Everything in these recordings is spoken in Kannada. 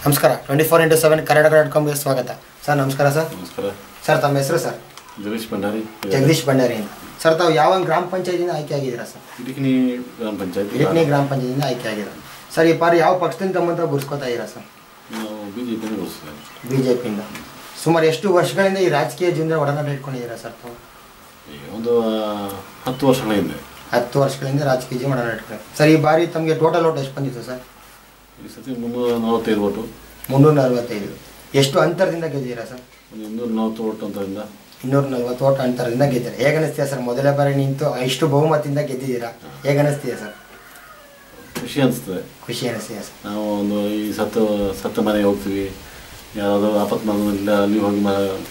ನಮಸ್ಕಾರ twenty four into seven Karnataka dot ಕಾಮ್ಗೆ ಸ್ವಾಗತ ಸರ್ ನಮಸ್ಕಾರ ಸರ್ ನಮಸ್ಕಾರ ಸರ್ ತಮ್ಮ ಹೆಸರು ಸರ್ ಜಗದೀಶ್ ಭಂಡಾರಿ ಜಗದೀಶ್ ಭಂಡಾರಿ ಅಂತ ಸರ್ ತಾವು ಯಾವ ಗ್ರಾಮ ಪಂಚಾಯತಿಯಿಂದ ಆಯ್ಕೆ ಆಗಿದ್ದೀರಾ ಸರ್ ಇಟಕಿನಿ ಗ್ರಾಮ ಪಂಚಾಯತ್ ಇರಿಕ್ನಿ ಗ್ರಾಮ ಪಂಚಾಯತಿಯಿಂದ ಆಯ್ಕೆ ಆಗಿದ್ದೀರಾ ಸರ್ ಈ ಬಾರಿ ಯಾವ ಪಕ್ಷದಿಂದ ತಮ್ಮಂತ ಗುರ್ಸ್ಕೊತಾ ಇದ್ದೀರಾ ಸರ್ ನಾವು ಬಿ ಜೆ ಪಿನ ಘೋಷಿಸಿದ್ದೇವೆ ಬಿ ಜೆ ಪಿಯಿಂದ ಸುಮಾರು ಎಷ್ಟು ವರ್ಷಗಳಿಂದ ಈ ರಾಜಕೀಯ ಜೀವನದ ಒಡನಾಟ ಇಟ್ಕೊಂಡಿದ್ದೀರಾ ಸರ್ ತಾವು ಈಗ ಒಂದು ಆ, ಹತ್ತು ವರ್ಷಗಳ ಹಿಂದೆ ಹತ್ತು ವರ್ಷಗಳಿಂದ ರಾಜಕೀಯ ಜೀವನ ಒಡನಾಟ ಇಟ್ಕೊಂಡು ಸರ್ ಈ ಬಾರಿ ತಮಗೆ ಟೋಟಲ್ ಓಟ್ ಎಷ್ಟು ಬಂದಿತ್ತು ಸರ್ ಈ ಸತಿ ಮುನ್ನೂರ ನಲವತ್ತೈದು ಓಟು ಮುನ್ನೂರ ನಲವತ್ತೈದು ಎಷ್ಟು ಅಂತರದಿಂದ ಗೆದ್ದಿದ್ದೀರಾ ಸರ್ ಒಂದು ಇನ್ನೂರ ನಲವತ್ತು ಓಟು ಅಂತರಿಂದ ಇನ್ನೂರ ನಲ್ವತ್ತು ಓಟ್ ಅಂತರದಿಂದ ಗೆದ್ದಿರ ಹೇಗೆ ಅನಿಸ್ತೀಯ ಸರ್ ಮೊದಲ ಬಾರಿ ನಿಂತು ಇಷ್ಟು ಬಹುಮತದಿಂದ ಗೆದ್ದಿದ್ದೀರಾ ಹೇಗೆ ಅನಿಸ್ತೀಯ ಸರ್ ಖುಷಿ ಅನಿಸ್ತದೆ ಖುಷಿ ಅನಿಸ್ತೀಯ ಸರ್ ನಾವು ಒಂದು ಈ ಸತ್ತ ಸತ್ತ ಮನೆಗೆ ಹೋಗ್ತೀವಿ ಯಾರಾದರೂ ಆಪತ್ಮಾನದಲ್ಲಿ ಅಲ್ಲಿ ಹೋಗಿ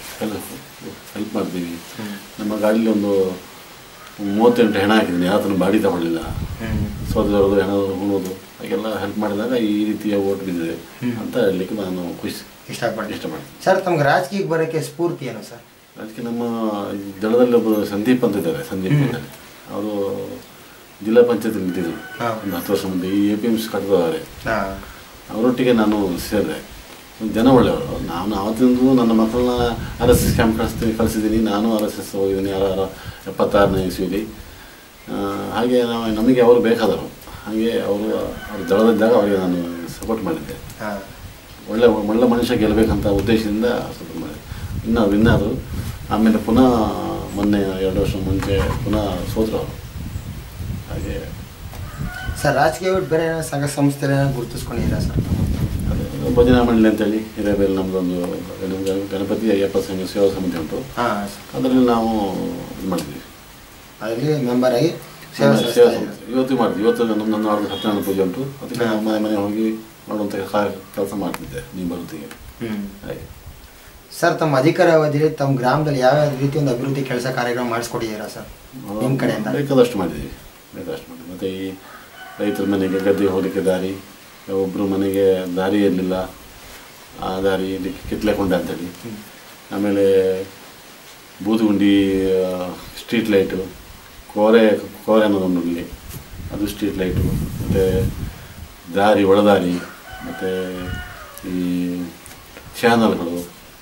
ಹೆಲ್ಪ್ ಮಾಡ್ತೀವಿ ನಮ್ಮ ಗಾಡೀಲಿ ಒಂದು ಮೂವತ್ತೆಂಟು ಹೆಣ ಹಾಕಿದ್ದೀನಿ ಯಾವತ್ತೂ ಬಾಡಿ ತಗೊಳ್ಳಿಲ್ಲ ಸೋದರದು ಹೆಣ ಉಣ್ಣೋದು ಹಾಗೆಲ್ಲ ಹೆಲ್ಪ್ ಮಾಡಿದಾಗ ಈ ರೀತಿಯ ಓಟ್ ಬಿದ್ದಿದೆ ಅಂತ ಹೇಳಲಿಕ್ಕೆ ನಾನು ಖುಷಿ ಇಷ್ಟಪಡ್ತೀನಿ ಇಷ್ಟಪಡ್ತೀನಿ ಸರ್ ತಮ್ಗೆ ರಾಜಕೀಯಕ್ಕೆ ಬರೋಕ್ಕೆ ಸ್ಫೂರ್ತಿ ಏನು ಸರ್ ಅದಕ್ಕೆ ನಮ್ಮ ಈ ದಳದಲ್ಲಿ ಒಬ್ಬರು ಸಂದೀಪ್ ಅಂತ ಇದ್ದಾರೆ ಸಂದೀಪ್ ಅಂತ ಅವರು ಜಿಲ್ಲಾ ಪಂಚಾಯತ್ ನಿಂತಿದ್ರು ಹಾಂ ಒಂದು ಹತ್ತು ವರ್ಷ ಮುಂದೆ ಈ ಎ ಪಿ ಎಮ್ ಸಿ ಕಟ್ಟಿದವರೆ ಹಾಂ ಅವರೊಟ್ಟಿಗೆ ನಾನು ಸೇರಿದೆ ಜನ ಒಳ್ಳೆಯವರು ನಾನು ಆವತ್ತಿಂದು ನನ್ನ ಮಕ್ಕಳನ್ನ ಆರ್ ಎಸ್ ಎಸ್ ಕ್ಯಾಂಪ್ ಕಳಿಸ್ತೀನಿ ಕಳಿಸಿದ್ದೀನಿ ನಾನು ಆರ್ ಎಸ್ ಎಸ್ ಹೋಗಿದ್ದೀನಿ ಯಾರು ಎಪ್ಪತ್ತಾರನೇ ಇಸ್ವಿಲಿ ಆ, ಹಾಗೆ ನಾವು ನಮಗೆ ಅವರು ಬೇಕಾದರು ಹಾಗೆ ಅವರು ಅವ್ರ ದಳದಿದ್ದಾಗ ಅವರಿಗೆ ನಾನು ಸಪೋರ್ಟ್ ಮಾಡಿದ್ದೆ ಹಾಂ ಒಳ್ಳೆ ಒಳ್ಳೆ ಮನುಷ್ಯ ಗೆಲ್ಲಬೇಕಂತ ಉದ್ದೇಶದಿಂದ ಸಪೋರ್ಟ್ ಮಾಡಿದೆ ಇನ್ನು ವಿನ್ನರು ಆಮೇಲೆ ಪುನಃ ಮೊನ್ನೆ ಎರಡು ವರ್ಷ ಮುಂಚೆ ಪುನಃ ಸೋತರು ಅವರು ಹಾಗೆ ಸರ್ ರಾಜಕೀಯ ಬಿಟ್ಟು ಬೇರೆ ಏನೋ ಸಂಘ ಸಂಸ್ಥೆ ಗುರುತಿಸ್ಕೊಂಡಿದ್ದೀರಾ ಸರ್ ಅದು ಭಜನಾ ಮಂಡಳಿ ಅಂತೇಳಿ ಹಿರೇಬೇಲ್ ನಮ್ಮದೊಂದು ಗಣ- ಗಣಪತಿ ಅಯ್ಯಪ್ಪ ಸಂಘ ಸೇವಾ ಸಮಿತಿ ಉಂಟು ಹಾಂ ಅದರಲ್ಲಿ ನಾವು ಇದು ಮಾಡಿದ್ವಿ ಅದರಲ್ಲಿ ಮೆಂಬರ್ ಆಗಿ ಸೇವೆ ಸೇವಾ ಸಲ್ಲಿಸ್ತಾ ಸಮಿತಿ ಇದ್ದೀರಾ. ಇವತ್ತು ಮಾಡಿದ್ವಿ ಇವತ್ತು ನಮ್ಮ ನನ್ನ ನಾಡ್ದು ಸತ್ಯನಾರಾಯಣ ಪೂಜೆ ಉಂಟು ಅದಕ್ಕೆ ನಾವು ಮನೆ ಮನೆ ಹೋಗಿ ಮಾಡುವಂಥ ಕೆಲಸ ಮಾಡ್ತಿದ್ದೆ ನೀವು ಬರುತ್ತೀಗೆ ಹ್ಮ್ ಹಾಗೆ ಸರ್ ತಮ್ಮ ಅಧಿಕಾರ ಅವಧಿಯಲ್ಲಿ ತಮ್ಮ ಗ್ರಾಮದಲ್ಲಿ ಯಾವ ರೀತಿ ಒಂದು ಅಭಿವೃದ್ಧಿ ಕೆಲಸ ಕಾರ್ಯಕ್ರಮ ಮಾಡಿಸ್ಕೊಟ್ಟಿದ್ದೀರಾ ಸರ್ ನಿಮ್ಮ ಕಡೆಯಿಂದ ಬೇಕಾದಷ್ಟು ಮಾಡಿದ್ದೀವಿ ಬೇಕಾದಷ್ಟು ಮಾಡಿದ್ವಿ ಮತ್ತು ಈ ರೈತರ ಮನೆಗೆ ಗದ್ದೆ ಹೋಗಲಿಕ್ಕೆ ದಾರಿ ಒಬ್ಬರು ಮನೆಗೆ ದಾರಿ ಇರಲಿಲ್ಲ ಆ ದಾರಿ ಇದಕ್ಕೆ ಕಿತ್ಲೆಕೊಂಡೆ ಅಂತೇಳಿ ಆಮೇಲೆ ಬೂದುಗುಂಡಿ ಸ್ಟ್ರೀಟ್ ಲೈಟು ಕೋರೆ ಕೋರೆ ಅನ್ನೋದೊಂದು ಇಲ್ಲಿ ಅದು ಸ್ಟ್ರೀಟ್ ಲೈಟು ಮತ್ತು ದಾರಿ ಒಳದಾರಿ ಮತ್ತು ಈ ಚಾನಲ್ಗಳು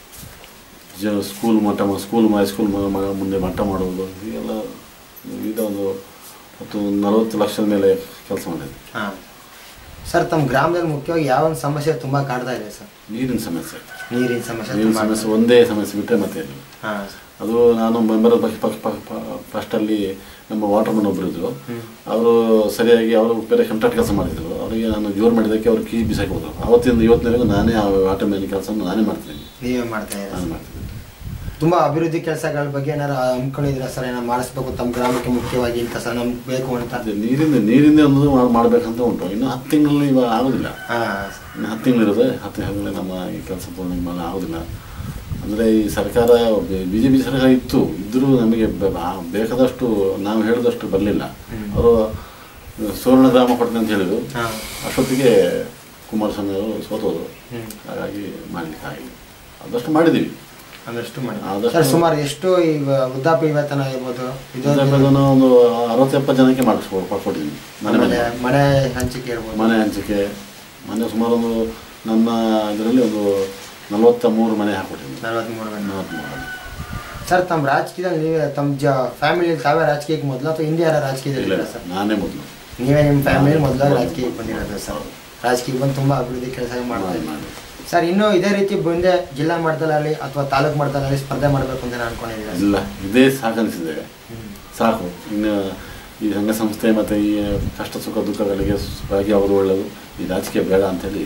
ಜ ಸ್ಕೂಲ್ ಮಟ್ಟ ಮಾ- ಸ್ಕೂಲ್ ಮಾ ಸ್ಕೂಲ್ ಮ- ಮ- ಮುಂದೆ ಮಟ್ಟ ಮಾಡುವುದು ಹೀಗೆಲ್ಲ ವಿವಿಧ ಒಂದು ಹತ್ತು ನಲವತ್ತು ಲಕ್ಷದ ಮೇಲೆ ಕೆಲಸ ಮಾಡಿದೆ ಹಾಂ ಸರ್ ತಮ್ಮ ಗ್ರಾಮದಲ್ಲಿ ಮುಖ್ಯವಾಗಿ ಯಾವ ಒಂದು ಸಮಸ್ಯೆ ತುಂಬ ಕಾಡ್ತಾ ಇದೆ ಸರ್ ನೀರಿನ ಸಮಸ್ಯೆ ನೀರಿನ ಸಮಸ್ಯೆ ನೀರಿನ ತುಂಬ ಸಮಸ್ಯೆ ಒಂದೇ ಸಮಸ್ಯೆ ಬಿಟ್ಟರೆ ಮತ್ತೆ ಇಲ್ಲ ಹಾಂ ಅದು ನಾನು ಮೆಂಬರ್ ಫಸ್ಟಲ್ಲಿ ನಮ್ಮ ವಾಟರ್ಮನ್ ಒಬ್ಬರು ಇದ್ರು ಅವರು ಸರಿಯಾಗಿ ಅವರು ಬೇರೆ ಕಂಟ್ರಾಕ್ಟ್ ಕೆಲಸ ಮಾಡಿದ್ರು ಅವರಿಗೆ ನಾನು ಜೋರು ಮಾಡಿದ್ದಕ್ಕೆ ಅವ್ರು ಕೀ ಬಿಸಾಕಿ ಹೋದ್ರು ಅವತ್ತಿಂದ ಇವತ್ತಿನವರೆಗೂ ನಾನೇ ಆ ವಾಟರ್ ಮ್ಯಾನ್ ಕೆಲಸ ನಾನೇ ಮಾಡ್ತೀನಿ ನೀವೇ ಮಾಡ್ತಾ ಇದ್ದೀರಾ ನಾನು ಮಾಡ್ತೀನಿ ತುಂಬ ಅಭಿವೃದ್ಧಿ ಕೆಲಸಗಳ ಬಗ್ಗೆ ಏನಾರು ಹಮ್ಮಿಕೊಂಡಿದ್ದೀರಾ ಸರ್ ಏನಾರು ಮಾಡಿಸ್ಬೇಕು ತಮ್ಮ ಗ್ರಾಮಕ್ಕೆ ಮುಖ್ಯವಾಗಿ ಇಂಥ ಸರ್ ನಮ್ಗೆ ಬೇಕು ಅಂತ ಅದೇ ನೀರಿಂದ ನೀರಿಂದ ಒಂದು ಮಾಡ್- ಮಾಡ್ಬೇಕಂತ ಉಂಟು ಇನ್ನು ಹತ್ತು ತಿಂಗಳಲ್ಲಿ ಇವಾಗ ಆಗೋದಿಲ್ಲ ಹಾಂ ಇನ್ನು ಹತ್ತು ತಿಂಗಳಿರುತ್ತೆ ಹತ್ತು ತಿಂಗಳಲ್ಲಿ ನಮ್ಮ ಈ ಕೆಲಸ ಪೂರ್ಣ ಮಾಡಲು ಆಗೋದಿಲ್ಲ ಅಂದರೆ ಈ ಸರ್ಕಾರ ಬಿ ಜೆ ಪಿ ಸರ್ಕಾರ ಇತ್ತು ಇದ್ದರೂ ನಮಗೆ ಬ- ಆ ಬೇಕಾದಷ್ಟು ನಾವು ಹೇಳಿದಷ್ಟು ಬರಲಿಲ್ಲ ಅವರು ಸುವರ್ಣ ಗ್ರಾಮ ಕೊಡ್ತೀನಿ ಅಂತ ಹೇಳಿದ್ರು ಹಾಂ ಅಷ್ಟೊತ್ತಿಗೆ ಕುಮಾರಸ್ವಾಮಿ ಅವರು ಸೋತೋದ್ರು ಹ್ಮ್. ಹಾಗಾಗಿ ಮಾಡಲಿಕ್ಕೆ ಆಗಿಲ್ಲ ಆದಷ್ಟು ಮಾಡಿದ್ದೀವಿ ಅದಷ್ಟು ಮಾಡಿ ಆದಷ್ಟು- ಸರ್ ಸುಮಾರು ಎಷ್ಟು ಈ ವೃದ್ಧಾಪ್ಯ ವೇತನ ಇರ್ಬೋದು ಇದು ಇದನ್ನು ಒಂದು ಅರವತ್ತು ಎಪ್ಪತ್ತು ಜನಕ್ಕೆ ಮಾಡಿಸ್ಕೊ ಕೊಟ್ಟಿದ್ದೀವಿ ಮನೆ ಆಮೇಲೆ ಮನೆ ಮನೆ ಹಂಚಿಕೆ ಇರ್ಬೋದು ಮನೆ ಹಂಚಿಕೆ ಮನೆ ಸುಮಾರು ಒಂದು ನನ್ನ ಇದರಲ್ಲಿ ಒಂದು ನಲವತ್ತ ಮೂರು ಮನೆ ಹಾಕ್ಕೊಟ್ಟಿದ್ದೀನಿ ನಲವತ್ತ್ಮೂರು ಮನೆ ನಲವತ್ತ್ಮೂರು ಮನೆ ಸರ್ ತಮ್ಮ ರಾಜಕೀಯದಲ್ಲಿ ನೀವೇ ತಮ್ಮ ಜ ಫ್ಯಾಮಿಲಿಯಲ್ಲಿ ತಾವೇ ರಾಜಕೀಯಕ್ಕೆ ಮೊದಲು ಅಥವಾ ಇಂಡಿಯಾರ ಇಲ್ಲ ರಾಜಕೀಯದಲ್ಲಿ ಇಲ್ಲ ಸರ್ ನಾನೇ ಮೊದಲು ನೀವೇ ನಿಮ್ಮ ಫ್ಯಾಮಿಲಿ ಮೊದಲಾಗಿ ರಾಜಕೀಯಕ್ಕೆ ಬಂದಿರೋದು ಸರ್ ರಾಜಕೀಯಕ್ಕೆ ಬಂದು ತುಂಬ ಅಭಿವೃದ್ಧಿ ಕೆಲಸ ಮಾಡ್ತಾ ಮಾಡಿ ಇದ್ದೀವಿ ಮಾಡಿ ಸರ್ ಇನ್ನೂ ಇದೇ ರೀತಿ ಮುಂದೆ ಜಿಲ್ಲಾ ಮಟ್ಟದಲ್ಲಿ ಅಥವಾ ತಾಲೂಕು ಮಟ್ಟದಲ್ಲಿ ಸ್ಪರ್ಧೆ ಮಾಡಬೇಕು ಅಂತ ನಾನು ಅನ್ಕೊಂಡಿದ್ದೀನಿ ಇಲ್ಲ ಇದೇ ಸಾಕನಿಸಿದೆ ಸಾಕು ಇನ್ನು ಈ ಸಂಘ ಸಂಸ್ಥೆ ಮತ್ತು ಈ ಕಷ್ಟ ಸುಖ ದುಃಖಗಳಿಗೆ ಭಾಗಿ ಅವರು ಒಳ್ಳೆಯದು ಈ ರಾಜಕೀಯ ಬೇಡ ಅಂತೇಳಿ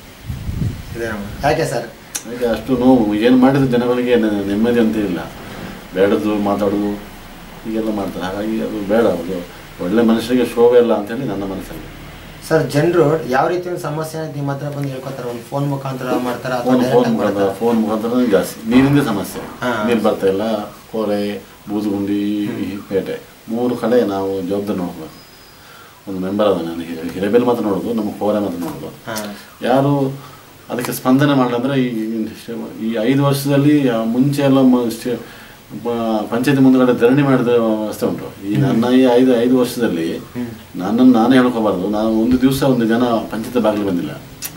ಇದೆ ನಮ್ಮ ಯಾಕೆ ಸರ್ ಹಾಗೆ ಅಷ್ಟು ನೋವು ಏನು ಮಾಡಿದ ಜನಗಳಿಗೆ ನೆ- ನೆಮ್ಮದಿ ಅಂತ ಇಲ್ಲ ಬೇಡದು ಮಾತಾಡೋದು ಹೀಗೆಲ್ಲ ಮಾಡ್ತಾರೆ ಹಾಗಾಗಿ ಅದು ಬೇಡ ಅದು ಒಳ್ಳೆ ಮನುಷ್ಯರಿಗೆ ಶೋಭೆ ಇಲ್ಲ ಅಂತೇಳಿ ನನ್ನ ಮನಸ್ಸಲ್ಲಿ ಸರ್ ಜನರು ಯಾವ ರೀತಿ ಒಂದು ಸಮಸ್ಯೆ ನಿಮ್ಮ ಹತ್ರ ಬಂದು ಹೇಳ್ಕೊತಾರೆ ಒಂದು ಫೋನ್ ಮುಖಾಂತರ ಮಾಡ್ತಾರ ಅಥವಾ ಫೋನ್ direct ಫೋನ್ ಆಗಿ ಮುಖಾಂತರ ಮಾಡ್ತಾರಾ? ಫೋನ್ ಮುಖಾಂತರ ಜಾಸ್ತಿ ನೀರಿಂದೇ ಸಮಸ್ಯೆ ಹಾ. ನೀರು ಬರ್ತಾ ಇಲ್ಲ ಕೋರೆ ಬೂದುಗುಂಡಿ ಈ ಪೇಟೆ ಮೂರು ಕಡೆ ನಾವು ಜವಾಬ್ದಾರಿ ನೋಡ್ಬೇಕು ಒಂದು ಮೆಂಬರ್ ಅದ ನಾನು ಹಿರೇ- ಹಿರೇಬೇಲ್ ಮಾತ್ರ ನೋಡೋದು ನಮ್ಮ ಕೋರೆ ಮಾತ್ರ ನೋಡೋದು ಹಾ ಯಾರು ಅದಕ್ಕೆ ಸ್ಪಂದನೆ ಮಾಡಂದ್ರೆ ಈ ಈ ಐದು ವರ್ಷದಲ್ಲಿ ಆ ಮುಂಚೆ ಎಲ್ಲ ಮ- ಸ್ಟೇ- ಪ- ಪಂಚಾಯತಿ ಮುಂದ್ಗಡೆ ಧರಣಿ ಮಾಡಿದ ವ್ಯವಸ್ಥೆ ಉಂಟು ಈ ನನ್ನ ಈ ಐದು ಐದು ವರ್ಷದಲ್ಲಿ ನನ್ನನ್ನು ನಾನೇ ಹೇಳ್ಕೋಬಾರ್ದು ನಾನು ಒಂದು ದಿವಸ ಒಂದು ಜನ ಪಂಚಾಯತ್ ಬಾಗಿಲು ಬಂದಿಲ್ಲ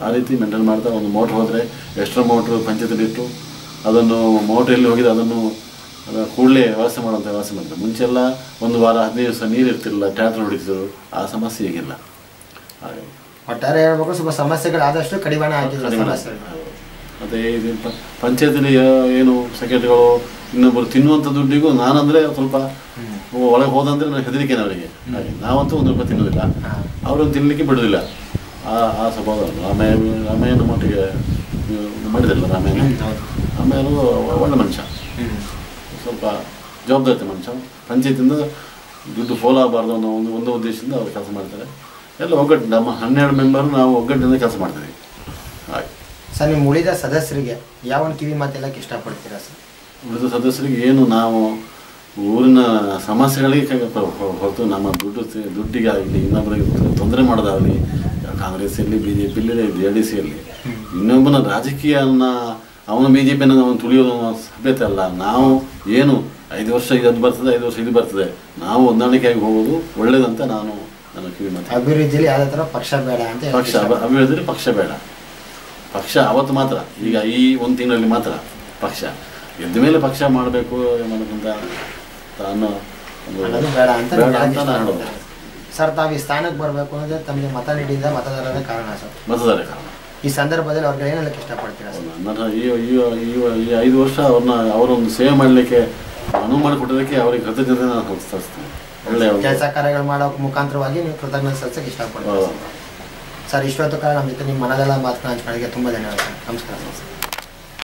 ಆ ರೀತಿ ಮೇಂಟೈನ್ ಮಾಡ್ತಾ ಒಂದು ಮೋಟ್ರ್ ಹೋದರೆ ಎಕ್ಸ್ಟ್ರಾ ಮೋಟ್ರ್ ಪಂಚಾಯತಿಲಿ ಇಟ್ಟು ಅದನ್ನು ಮೋಟ್ರ್ ಎಲ್ಲಿ ಹೋಗಿದೆ ಅದನ್ನು ಅದನ್ನು ಕೂಡಲೇ ವ್ಯವಸ್ಥೆ ಮಾಡುವಂಥ ವ್ಯವಸ್ಥೆ ಮಾಡ್ತಾರೆ ಮುಂಚೆಲ್ಲ ಒಂದು ವಾರ ಹದಿನೈದು ದಿವಸ ನೀರು ಇರ್ತಿರಲಿಲ್ಲ ಟ್ಯಾಕ್ಟರ್ ಹೊಡಿತಿದ್ರು ಆ ಸಮಸ್ಯೆ ಈಗಿಲ್ಲ ಹಾಗೆ ಒಟ್ಟಾರೆ ಹೇಳ್ಬೇಕು ಸ್ವಲ್ಪ ಸಮಸ್ಯೆಗಳು ಆದಷ್ಟು ಕಡಿವಾಣ ಆಗಿಲ್ಲ ಕಡಿಮೆ ಸಮಸ್ಯೆ ಹೌದು. ಮತ್ತೆ ಇದು ಪ- ಪಂಚಾಯತಿಲಿ ಏನು ಸೆಕ್ರೆಟರಿಗಳು ಇನ್ನೊಬ್ಬರು ತಿನ್ನುವಂಥ ದುಡ್ಡಿಗೂ ನಾನಂದ್ರೆ ಸ್ವಲ್ಪ ಒಳಗೆ ಹೋದಂದ್ರೆ ನಾನು ಹೆದರಿಕೆನೆ ಅವರಿಗೆ ಹಾಗೆ ನಾವಂತೂ ಒಂದು ರೂಪಾಯಿ ತಿನ್ನೋದಿಲ್ಲ ಹಾ. ಅವರನ್ನು ತಿನ್ನಲಿಕ್ಕೆ ಬಿಡೋದಿಲ್ಲ ಆ ಆ ಸ್ವಭಾವ ರಾಮಯ್ಯ ರಾಮಯ್ಯನ ಮಟ್ಟಿಗೆ ನೀವು ಮಾಡಿದಿಲ್ಲ ರಾಮಯ್ಯನ ಹ್ಮ್, ಹೌದು. ರಾಮಯ್ಯನು ಒಳ್ಳೆ ಮನುಷ್ಯ ಹ್ಮ್. ಸ್ವಲ್ಪ ಜವಾಬ್ದಾರಿ ಮನುಷ್ಯ ಪಂಚಾಯತಿಂದ ದುಡ್ಡು ಫೋಲ್ ಆಗಬಾರ್ದು ಅನ್ನೋ ಒಂದು ಒಂದು ಉದ್ದೇಶದಿಂದ ಅವರು ಕೆಲಸ ಮಾಡ್ತಾರೆ ಎಲ್ಲ ಒಗ್ಗಟ್ಟು ನಮ್ಮ ಹನ್ನೆರಡು ಮೆಂಬರ್ ನಾವು ಒಗ್ಗಟ್ಟಿನಿಂದ ಕೆಲಸ ಮಾಡ್ತೀವಿ ಹಾಗೆ ಸರ್ ನಿಮ್ಮ ಉಳಿದ ಸದಸ್ಯರಿಗೆ ಯಾವ ಒಂದು ಕಿವಿ ಮಾತೆಲ್ಲಕ್ಕೆ ಇಷ್ಟಪಡ್ತೀರಾ ಸರ್ ಉಳಿದ ಸದಸ್ಯರಿಗೆ ಏನು ನಾವು ಊರಿನ ಸಮಸ್ಯೆಗಳಿಗೆ ಕೈ- ಹೊ- ಹೊ- ಹೊರತು ನಮ್ಮ ದುಡ್ಡು ತಿ- ದುಡ್ಡಿಗೆ ಆಗಲಿ ಇನ್ನೊಬ್ಬರಿಗೆ ತೊ- ತೊಂದರೆ ಮಾಡೋದಾಗಲಿ ಕಾಂಗ್ರೆಸ್ ಇರಲಿ B J P J D C ಇರಲಿ ಇನ್ನೊಬ್ಬನ ರಾಜಕೀಯನ ಅವನ ಬಿ ಜೆ ಪಿಯನ್ನು ಅವನು ತುಳಿಯೋದು ಸಭ್ಯತೆ ಅಲ್ಲ ನಾವು ಏನು ಐದು ವರ್ಷ ಇದು ಬರ್ತದೆ ಐದು ವರ್ಷ ಇದು ಬರ್ತದೆ ನಾವು ಹೊಂದಾಣಿಕೆಯಾಗಿ ಹೋಗೋದು ಒಳ್ಳೇದಂತ ನಾನು ನನ್ನ ಕಿವಿ ಮಾತು ಅಭಿವೃದ್ಧಿಯಲ್ಲಿ ಯಾವುದೇ ಥರ ಪಕ್ಷ ಬೇಡ ಅಂತ ಹೇಳಕ್ಕೆ ಪಕ್ಷ ಅಭ- ಅಭಿವೃದ್ಧಿ ಪಕ್ಷ ಬೇಡ ಪಕ್ಷ ಅವತ್ತು ಮಾತ್ರ ಈಗ ಈ ಒಂದು ತಿಂಗಳಲ್ಲಿ ಮಾತ್ರ ಪಕ್ಷ ಎದ್ದ ಮೇಲೆ ಪಕ್ಷ ಮಾಡಬೇಕು ಅನ್ನೋದಕ್ಕಿಂತ ತಾನು ಒಂದು ಅನ್ನೋದು ಬೇಡ ಅಂತ ಬೇಡ ನೀವು ಅಂತ ಹೇಳಕ್ಕೆ ನಾನು ಇಷ್ಟಪಡ್ತೀರಾ. ಸರ್ ತಾವು ಈ ಸ್ಥಾನಕ್ಕೆ ಬರಬೇಕು ಅಂದರೆ ತಮಗೆ ಮತ ನೀಡಿದ ಮತದಾರರ ಕಾರಣ ಸರ್ ಮತದಾರ ಕಾರಣ ಈ ಸಂದರ್ಭದಲ್ಲಿ ಅವ್ರಿಗೆ ಏನು ಹೇಳಕ್ಕೆ ಇಷ್ಟಪಡ್ತೀರಾ ಸರ್ ನನ್ನ ಈ ಈ ಈ- ಈ ಐದು ವರ್ಷ ಅವ್ರನ್ನ ಅವರೊಂದು ಸೇವೆ ಮಾಡಲಿಕ್ಕೆ ಅನುವು ಮಾಡಿಕೊಟ್ಟದಕ್ಕೆ ಅವರಿಗೆ ಕೃತಜ್ಞತೆ ನಾನು ಸಲ್ಲಿಸ್ತೀನಿ ಒಳ್ಳೆಯ ಒಂದು- ಕೆಲಸ ಕಾರ್ಯಗಳು ಮಾಡೋ ಮುಖಾಂತರವಾಗಿ ನೀವು ಕೃತಜ್ಞತೆ ಸಲ್ಲಿಸಕ್ಕೆ ಇಷ್ಟಪಡ್ತೀರಾ ಹೌದು. ಸರ್ ಸರ್ ಇಷ್ಟೊತ್ತು ಕಾಲ ನಮ್ಮ ಜೊತೆ ನಿಮ್ಮ ಮನದೆಲ್ಲ ಮಾತನ್ನ ಹಂಚ್ಕೊಳ್ಳೋಕ್ಕೆ ತುಂಬ ಧನ್ಯವಾದ ಸರ್ ನಮಸ್ಕಾರ ಸರ್